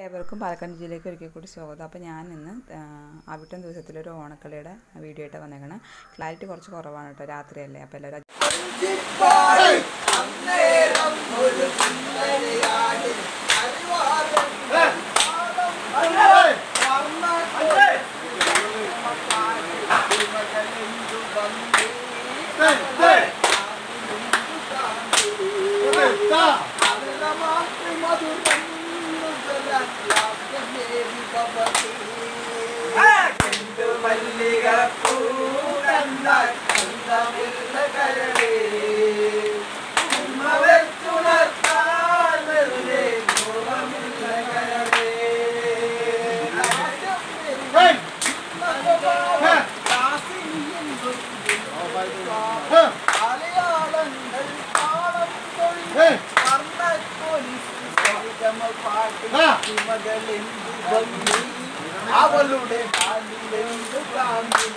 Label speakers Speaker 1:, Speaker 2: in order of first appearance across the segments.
Speaker 1: ഏവർക്കും പാലക്കാട് ജില്ലയിലേക്ക് ഒരിക്കൽ കൂടി സ്വാഗതം അപ്പോൾ ഞാൻ ഇന്ന് ആ, അവിട്ടം ദിവസത്തിലൊരു ഓണക്കളിയുടെ വീഡിയോ ആയിട്ട് വന്നേക്കണം ക്ലാരിറ്റി കുറച്ച് കുറവാണ് കേട്ടോ രാത്രിയല്ലേ അപ്പോൾ എല്ലാവരും
Speaker 2: അവളുടെ കാലിലെന്ത് കാന്തി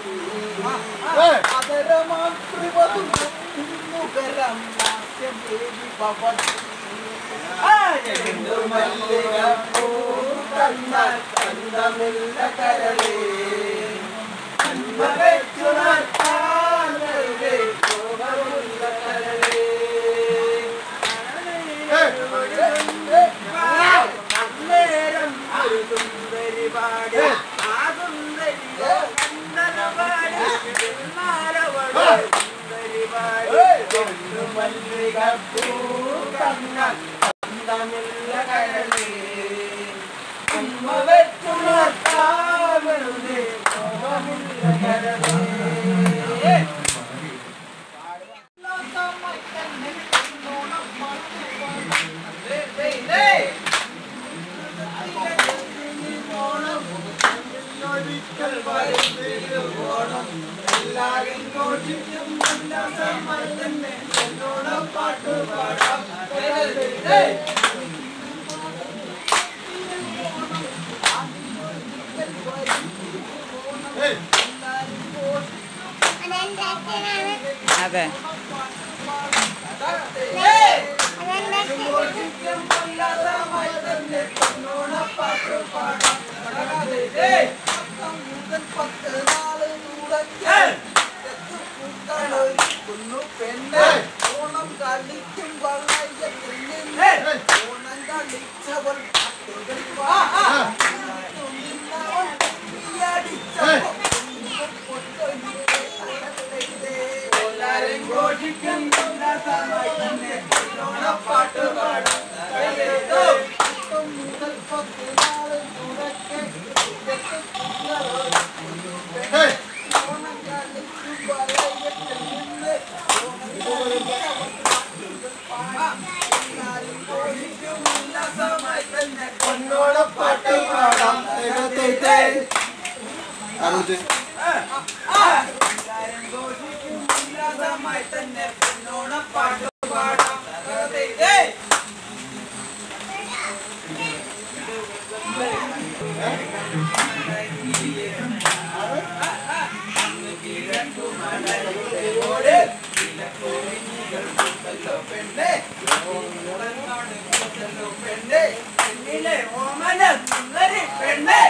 Speaker 2: അതരമാതൃവധു മുഖരം നാട്യദേവി ഭവതി മല്ലികപ്പൂ കണ്ണാൽ കണ്ടമില്ല കരളേ വെച്ചുണർത്താനേ കോപമുള്ള കരളേ അന്നേരം ഒരു സുന്ദരി പാടി ആ സുന്ദരിയോ കണ്ണനപാടി പിന്നാരവള് സുന്ദരി പാടി കൊണ്ടു മല്ലികപ്പൂ കണ്ണൻ കണ്ടമില്ല കരളേ ഉമ്മ വെച്ചുണർത്താവളുടെ കോപമുള്ള കരളേ
Speaker 1: അതെ
Speaker 2: ഓണം കളിക്കും വളയത്തിൽ നിന്ന് ഓണം കളിച്ചവർ എല്ലാരും ഘോഷിക്കും ഓണപ്പാട്ട് പാടാം മുതൽ പത്ത് നാള് തുടക്കെ ഓണം കളിക്കും വളയത്തിൽ നിന്ന് പൊന്നോടപ്പാട്ട് പാടാം ഉല്ലാസമായി തന്നെ പൊന്നോണപ്പാട്ട് പാടാം പെണ്ണിലെ ഓമന സുന്ദരി പെണ്ണേ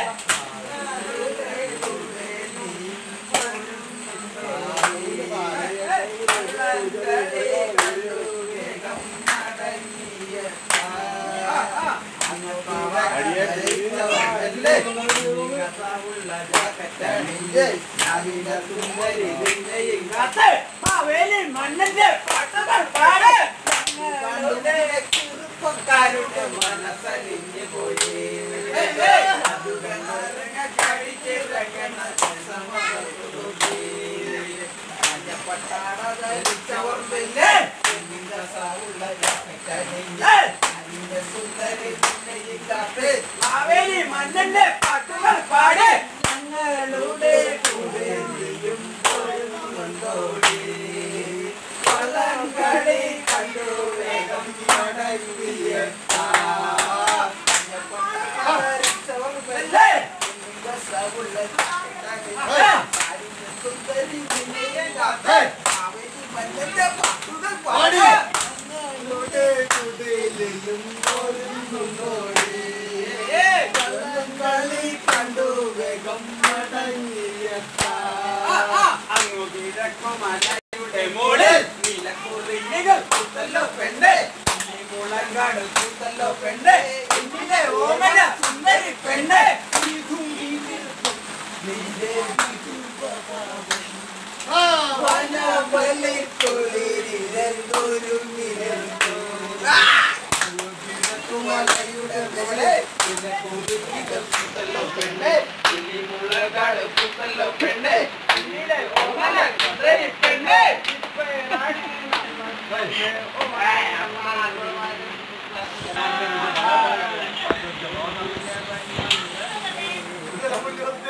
Speaker 2: മണ്ണിന്റെ പാട്ടുകൾ പാട് ചെറുപ്പക്കാരുടെ മനസ്സലിഞ്ഞു പോയി അത് കണ്ണറങ്ങ കഴിച്ചിറങ്ങണ പട്ടാട ധരിച്ചവർ പിന്നെ പെണ്ണിന്റെ സാവുള്ള അതിന്റെ സുന്ദരി പിന്നെയില്ലാത്ത മാവേലി മണ്ണിന്റെ പാട്ടുകൾ പാട് ഞങ്ങളുടെ കൂടെ നീയും പോരുന്നുണ്ടോടി പലങ്കടി കണ്ടു വേഗം മടങ്ങിയ സുന്ദരി പാട്ടുകൾ പാടി ഞങ്ങളുടെ കുടിലും പോരുന്നുണ്ടോടി പത്മമലയുടെ മോളിൽ നീലക്കുറിഞ്ഞികൾ കൂത്തല്ലോ പെണ്ണേ ഈ മുളങ്കാട് കൂത്തല്ലോ പെണ്ണേ എന്നിലെ ഓമന സുന്ദരി പെണ്ണേ ഈ ഭൂമി നിൽക്കും നിന്റെ മലയുടെ മോളെ പിന്നെ കുറിഞ്ഞികൾ കൂത്തല്ലോ പെണ്ണേ ഈ മുളങ്കാട് കൂത്തല്ലോ പെണ്ണേ എന്നിലെ ഓമന സുന്ദരി പെണ്ണേ
Speaker 3: ഇത് നമ്മൾ